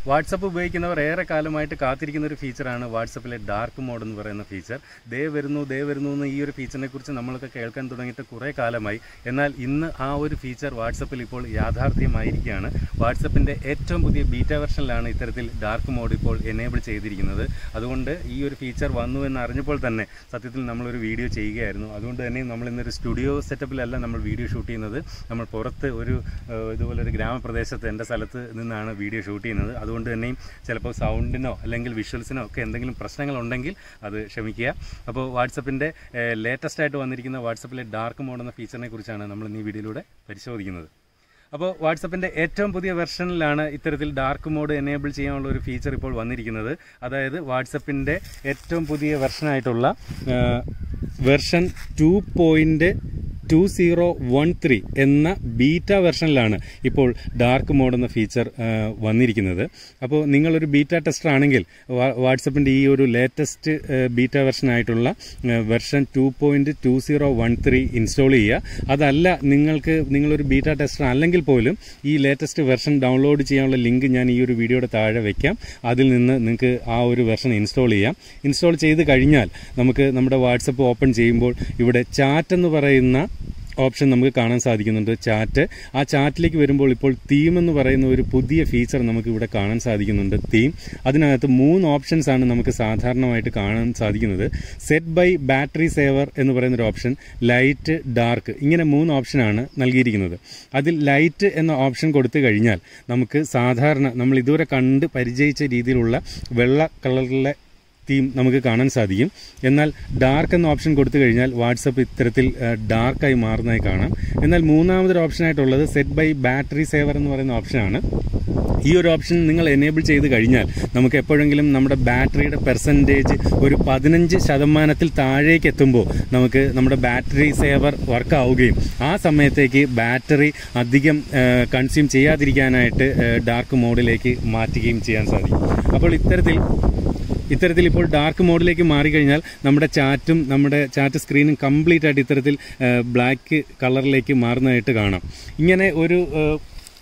WhatsApp ഉപയോഗിക്കുന്നവർ ഏറെ കാലമായിട്ട് കാത്തിരിക്കുന്ന ഒരു ഫീച്ചറാണ് വാട്സപ്പിലെ ഡാർക്ക് മോഡ് എന്ന് പറയുന്ന ഫീച്ചർ ദേ വരുന്നു ദേ വരുന്നു എന്ന് ഈ ഒരു ഫീച്ചറിനെ കുറിച്ച് നമ്മളൊക്കെ കേൾക്കാൻ തുടങ്ങിയിട്ട് കുറേ കാലമായി എന്നാൽ ഇന്ന് ആ ഒരു ഫീച്ചർ വാട്സപ്പിൽ ഇപ്പോൾ യാഥാർത്ഥ്യമായിരിക്കുകയാണ് വാട്സപ്പിൻ്റെ ഏറ്റവും പുതിയ ബീറ്റ വെർഷനിലാണ് ഇത്തരത്തിൽ ഡാർക്ക് മോഡ് ഇപ്പോൾ എനേബിൾ ചെയ്തിരിക്കുന്നത് അതുകൊണ്ട് ഈ ഒരു ഫീച്ചർ വന്നു എന്ന് അറിഞ്ഞപ്പോൾ തന്നെ സത്യത്തിൽ നമ്മളൊരു വീഡിയോ ചെയ്യുകയായിരുന്നു അതുകൊണ്ട് തന്നെ നമ്മൾ ഇന്നൊരു സ്റ്റുഡിയോ സെറ്റപ്പിലല്ല നമ്മൾ വീഡിയോ ഷൂട്ട് ചെയ്യുന്നത് നമ്മൾ പുറത്ത് ഒരു ഏഹ്, ഇതുപോലെ ഒരു ഗ്രാമപ്രദേശത്ത് എൻ്റെ സ്ഥലത്ത് നിന്നാണ് വീഡിയോ ഷൂട്ട് ചെയ്യുന്നത് അതുകൊണ്ട് തന്നെയും ചിലപ്പോൾ സൗണ്ടിനോ അല്ലെങ്കിൽ വിഷ്വൽസിനോ ഒക്കെ എന്തെങ്കിലും പ്രശ്നങ്ങളുണ്ടെങ്കിൽ അത് ക്ഷമിക്കുക അപ്പോൾ വാട്സപ്പിൻ്റെ ലേറ്റസ്റ്റ് ആയിട്ട് വന്നിരിക്കുന്ന വാട്സപ്പിലെ ഡാർക്ക് മോഡ് എന്ന ഫീച്ചറിനെ കുറിച്ചാണ് നമ്മൾ ഇന്ന് ഈ വീഡിയോയിലൂടെ പരിശോധിക്കുന്നത് അപ്പോൾ വാട്സപ്പിൻ്റെ ഏറ്റവും പുതിയ വെർഷനിലാണ് ഇത്തരത്തിൽ ഡാർക്ക് മോഡ് എനേബിൾ ചെയ്യാനുള്ള ഒരു ഫീച്ചർ ഇപ്പോൾ വന്നിരിക്കുന്നത് അതായത് വാട്സപ്പിൻ്റെ ഏറ്റവും പുതിയ വെർഷനായിട്ടുള്ള version two point two zero one three എന്ന ബീറ്റ വെർഷനിലാണ് ഇപ്പോൾ ഡാർക്ക് മോഡ് എന്ന ഫീച്ചർ വന്നിരിക്കുന്നത് അപ്പോൾ നിങ്ങളൊരു ബീറ്റ ടെസ്റ്റർ ആണെങ്കിൽ വാട്സപ്പിൻ്റെ ഈ ഒരു ലേറ്റസ്റ്റ് ബീറ്റ വെർഷനായിട്ടുള്ള version two point two zero one three install ചെയ്യുക അതല്ല നിങ്ങൾക്ക് നിങ്ങളൊരു ബീറ്റ ടെസ്റ്റർ അല്ലെങ്കിൽ പോലും ഈ ലേറ്റസ്റ്റ് വെർഷൻ ഡൗൺലോഡ് ചെയ്യാനുള്ള ലിങ്ക് ഞാൻ ഈ ഒരു വീഡിയോയുടെ താഴെ വെക്കാം അതിൽ നിന്ന് നിങ്ങൾക്ക് ആ ഒരു വെർഷൻ ഇൻസ്റ്റാൾ ചെയ്യാം ഇൻസ്റ്റാൾ ചെയ്ത് കഴിഞ്ഞാൽ നമുക്ക് നമ്മുടെ വാട്സപ്പ് ഓപ്പൺ ചെയ്യുമ്പോൾ ഇവിടെ ചാറ്റ് എന്ന് പറയുന്ന ഓപ്ഷൻ നമുക്ക് കാണാൻ സാധിക്കുന്നുണ്ട് ചാറ്റ് ആ ചാറ്റിലേക്ക് വരുമ്പോൾ ഇപ്പോൾ തീം എന്ന് പറയുന്ന ഒരു പുതിയ ഫീച്ചർ നമുക്ക് ഇവിടെ കാണാൻ സാധിക്കുന്നുണ്ട് തീം അതിനകത്ത് മൂന്ന് ഓപ്ഷൻസ് ആണ് നമുക്ക് സാധാരണമായിട്ട് കാണാൻ സാധിക്കുന്നത് സെറ്റ് ബൈ ബാറ്ററി സേവർ എന്ന് പറയുന്ന ഒരു ഓപ്ഷൻ ലൈറ്റ് ഡാർക്ക് ഇങ്ങനെ മൂന്ന് ഓപ്ഷനാണ് നൽകിയിരിക്കുന്നത് അതിൽ ലൈറ്റ് എന്ന ഓപ്ഷൻ കൊടുത്തു കഴിഞ്ഞാൽ നമുക്ക് സാധാരണ നമ്മൾ ഇതുവരെ കണ്ട് പരിചയിച്ച രീതിയിലുള്ള വെള്ള കളറിലെ തീം നമുക്ക് കാണാൻ സാധിക്കും എന്നാൽ ഡാർക്ക് എന്ന ഓപ്ഷൻ കൊടുത്തു കഴിഞ്ഞാൽ വാട്സപ്പ് ഇത്തരത്തിൽ ഡാർക്കായി മാറുന്നതായി കാണാം എന്നാൽ മൂന്നാമതൊരു ഓപ്ഷനായിട്ടുള്ളത് സെറ്റ് ബൈ ബാറ്ററി സേവർ എന്ന് പറയുന്ന ഓപ്ഷനാണ് ഈ ഒരു ഓപ്ഷൻ നിങ്ങൾ എനേബിൾ ചെയ്ത് കഴിഞ്ഞാൽ നമുക്ക് എപ്പോഴെങ്കിലും നമ്മുടെ ബാറ്ററിയുടെ പെർസെൻറ്റേജ് ഒരു പതിനഞ്ച് ശതമാനത്തിൽ താഴേക്ക് എത്തുമ്പോൾ നമുക്ക് നമ്മുടെ ബാറ്ററി സേവർ വർക്ക് ആവുകയും ആ സമയത്തേക്ക് ബാറ്ററി അധികം കൺസ്യൂം ചെയ്യാതിരിക്കാനായിട്ട് ഡാർക്ക് മോഡിലേക്ക് മാറ്റുകയും ചെയ്യാൻ സാധിക്കും അപ്പോൾ ഇത്തരത്തിൽ ഇത്തരത്തിൽ ഇപ്പോൾ ഡാർക്ക് മോഡിലേക്ക് മാറിക്കഴിഞ്ഞാൽ നമ്മുടെ ചാറ്റും നമ്മുടെ ചാറ്റ് സ്ക്രീനും കംപ്ലീറ്റ് ആയിട്ട് ഇത്തരത്തിൽ ബ്ലാക്ക് കളറിലേക്ക് മാറുന്നതായിട്ട് കാണാം ഇങ്ങനെ ഒരു ഏഹ്,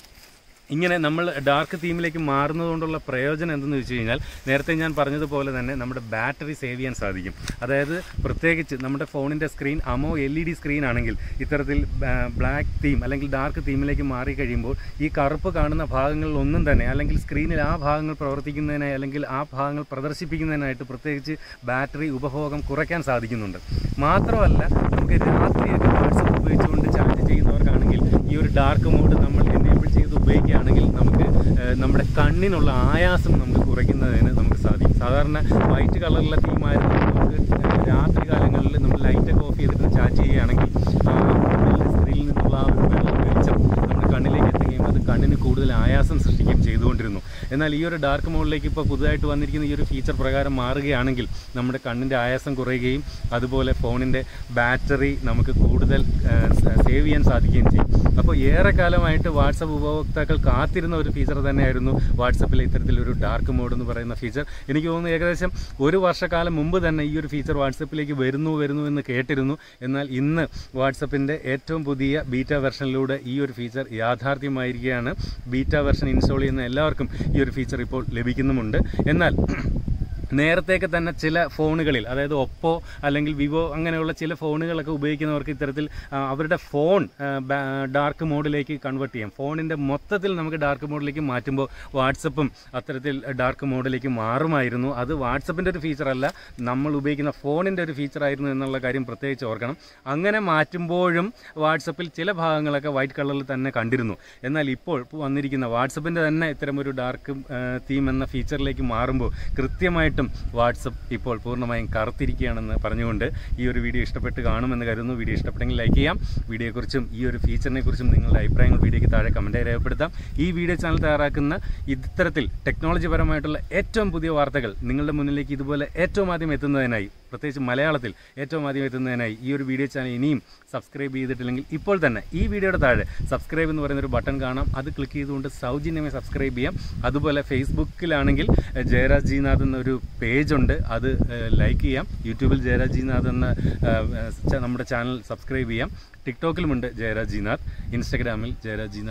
ഇങ്ങനെ നമ്മൾ ഡാർക്ക് തീമിലേക്ക് മാറുന്നതുകൊണ്ടുള്ള പ്രയോജനം എന്തെന്ന് വെച്ച് കഴിഞ്ഞാൽ നേരത്തെ ഞാൻ പറഞ്ഞതുപോലെ തന്നെ നമ്മുടെ ബാറ്ററി സേവ് ചെയ്യാൻ സാധിക്കും അതായത് പ്രത്യേകിച്ച് നമ്മുടെ ഫോണിൻ്റെ screen AMOLED screen ആണെങ്കിൽ ഇത്തരത്തിൽ ബ്ലാക്ക് തീം അല്ലെങ്കിൽ ഡാർക്ക് തീമിലേക്ക് മാറി കഴിയുമ്പോൾ ഈ കറുപ്പ് കാണുന്ന ഭാഗങ്ങളിൽ ഒന്നും തന്നെ അല്ലെങ്കിൽ സ്ക്രീനിൽ ആ ഭാഗങ്ങൾ പ്രവർത്തിക്കുന്നതിനായി അല്ലെങ്കിൽ ആ ഭാഗങ്ങൾ പ്രദർശിപ്പിക്കുന്നതിനായിട്ട് പ്രത്യേകിച്ച് ബാറ്ററി ഉപഭോഗം കുറയ്ക്കാൻ സാധിക്കുന്നുണ്ട് മാത്രമല്ല നമുക്ക് രാത്രിയൊക്കെ വാട്സപ്പ് ഉപയോഗിച്ചുകൊണ്ട് ചാറ്റ് ചെയ്യുന്നവർക്കാണെങ്കിൽ ഈ ഒരു ഡാർക്ക് മോഡ് നമ്മൾ എനേബിൾ ചെയ്ത് ഉപയോഗിക്കുകയാണെങ്കിൽ നമുക്ക് ഏഹ്, നമ്മുടെ കണ്ണിനുള്ള ആയാസം നമുക്ക് കുറയ്ക്കുന്നതിന് നമുക്ക് സാധിക്കും സാധാരണ വൈറ്റ് കളറിലെ തീമായിരുന്നു നമുക്ക് ഏഹ്, രാത്രി കാലങ്ങളിൽ നമ്മൾ ലൈറ്റൊക്കെ ഓഫ് ചെയ്തിട്ട് ചാറ്റ് ചെയ്യുകയാണെങ്കിൽ ആ സ്ക്രീനിൽ നിന്നുള്ള ആ ഒരു വെള്ള വെളിച്ചം നമ്മുടെ കണ്ണിലേക്ക് എത്തുകയും അത് കണ്ണിന് കൂടുതൽ ആയാസം സൃഷ്ടിക്കുകയും ചെയ്തുകൊണ്ടിരുന്നു എന്നാൽ ഈ ഒരു ഡാർക്ക് മോഡിലേക്ക് ഇപ്പോൾ പുതുതായിട്ട് വന്നിരിക്കുന്ന ഈ ഒരു ഫീച്ചർ പ്രകാരം മാറുകയാണെങ്കിൽ നമ്മുടെ കണ്ണിൻ്റെ ആയാസം കുറയുകയും അതുപോലെ ഫോണിൻ്റെ ബാറ്ററി നമുക്ക് കൂടുതൽ സേവ് ചെയ്യാൻ സാധിക്കുകയും ചെയ്യും അപ്പോൾ ഏറെ കാലമായിട്ട് വാട്സപ്പ് ഉപഭോക്താക്കൾ കാത്തിരുന്ന ഒരു ഫീച്ചർ തന്നെയായിരുന്നു വാട്സപ്പിലെ ഇത്തരത്തിലൊരു ഡാർക്ക് മോഡ് എന്ന് പറയുന്ന ഫീച്ചർ എനിക്ക് തോന്നുന്നു ഏകദേശം ഒരു വർഷക്കാലം മുമ്പ് തന്നെ ഈ ഒരു ഫീച്ചർ വാട്സപ്പിലേക്ക് വരുന്നു വരുന്നു എന്ന് കേട്ടിരുന്നു എന്നാൽ ഇന്ന് വാട്സപ്പിൻ്റെ ഏറ്റവും പുതിയ ബീറ്റ വെർഷനിലൂടെ ഈ ഒരു ഫീച്ചർ യാഥാർത്ഥ്യമായിരിക്കുകയാണ് ബീറ്റ വെർഷൻ ഇൻസ്റ്റാൾ ചെയ്യുന്ന എല്ലാവർക്കും ഈ ഒരു ഫീച്ചർ ഇപ്പോൾ ലഭിക്കുന്നുമുണ്ട് എന്നാൽ നേരത്തേക്ക് തന്നെ ചില ഫോണുകളിൽ അതായത് ഒപ്പോ അല്ലെങ്കിൽ വിവോ അങ്ങനെയുള്ള ചില ഫോണുകളൊക്കെ ഉപയോഗിക്കുന്നവർക്ക് ഇത്തരത്തിൽ ആ, അവരുടെ ഫോൺ ഡാർക്ക് മോഡിലേക്ക് കൺവേർട്ട് ചെയ്യാം ഫോണിൻ്റെ മൊത്തത്തിൽ നമുക്ക് ഡാർക്ക് മോഡിലേക്ക് മാറ്റുമ്പോൾ വാട്സപ്പും അത്തരത്തിൽ ഡാർക്ക് മോഡിലേക്ക് മാറുമായിരുന്നു അത് വാട്സപ്പിൻ്റെ ഒരു ഫീച്ചറല്ല നമ്മൾ ഉപയോഗിക്കുന്ന ഫോണിൻ്റെ ഒരു ഫീച്ചറായിരുന്നു എന്നുള്ള കാര്യം പ്രത്യേകിച്ച് ഓർക്കണം അങ്ങനെ മാറ്റുമ്പോഴും വാട്സപ്പിൽ ചില ഭാഗങ്ങളൊക്കെ വൈറ്റ് കളറിൽ തന്നെ കണ്ടിരുന്നു എന്നാൽ ഇപ്പോൾ വന്നിരിക്കുന്ന വാട്സപ്പിൻ്റെ തന്നെ ഇത്തരം ഒരു ഡാർക്ക് തീം എന്ന ഫീച്ചറിലേക്ക് മാറുമ്പോൾ കൃത്യമായിട്ടും വാട്സപ്പ് ഇപ്പോൾ പൂർണ്ണമായും കറുത്തിരിക്കുകയാണെന്ന് പറഞ്ഞുകൊണ്ട് ഈ ഒരു വീഡിയോ ഇഷ്ടപ്പെട്ട് കാണുമെന്ന് കരുതുന്നു വീഡിയോ ഇഷ്ടപ്പെട്ടെങ്കിൽ ലൈക്ക് ചെയ്യാം വീഡിയോയെക്കുറിച്ചും ഈ ഒരു ഫീച്ചറിനെ കുറിച്ചും നിങ്ങളുടെ അഭിപ്രായങ്ങൾ വീഡിയോയ്ക്ക് താഴെ കമൻറ്റായി രേഖപ്പെടുത്താം ഈ വീഡിയോ ചാനൽ തയ്യാറാക്കുന്ന ഇത്തരത്തിൽ ടെക്നോളജി പരമായിട്ടുള്ള ഏറ്റവും പുതിയ വാർത്തകൾ നിങ്ങളുടെ മുന്നിലേക്ക് ഇതുപോലെ ഏറ്റവും ആദ്യം എത്തുന്നതിനായി പ്രത്യേകിച്ച് മലയാളത്തിൽ ഏറ്റവും ആദ്യം എത്തുന്നതിനായി ഈ ഒരു വീഡിയോ ചാനൽ ഇനിയും സബ്സ്ക്രൈബ് ചെയ്തിട്ടില്ലെങ്കിൽ ഇപ്പോൾ തന്നെ ഈ വീഡിയോയുടെ താഴെ സബ്സ്ക്രൈബ് എന്ന് പറയുന്ന ഒരു ബട്ടൺ കാണാം അത് ക്ലിക്ക് ചെയ്തുകൊണ്ട് സൗജന്യമായി സബ്സ്ക്രൈബ് ചെയ്യാം അതുപോലെ ഫേസ്ബുക്കിലാണെങ്കിൽ എഹ്, ജയരാജ് ജിനാഥ് എന്നൊരു പേജുണ്ട് അത് ലൈക്ക് ചെയ്യാം യൂട്യൂബിൽ ജയരാജ് ജിനാഥ് എന്ന ഏഹ്, ഏഹ്, ച- നമ്മുടെ ചാനൽ സബ്സ്ക്രൈബ് ചെയ്യാം ടിക്ടോക്കിലുമുണ്ട് ജയരാജ് ജിനാഥ് ഇൻസ്റ്റഗ്രാമിൽ ജയരാജ് ജിനാഥ്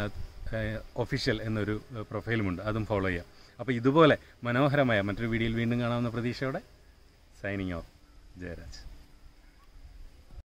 ഒഫീഷ്യൽ എന്നൊരു ഏഹ്, പ്രൊഫൈലുമുണ്ട് അതും ഫോളോ ചെയ്യാം അപ്പോൾ ഇതുപോലെ മനോഹരമായ മറ്റൊരു വീഡിയോയിൽ വീണ്ടും കാണാവുന്ന പ്രതീക്ഷയോടെ സൈനിങ് ഓഫ് ജയരാജ്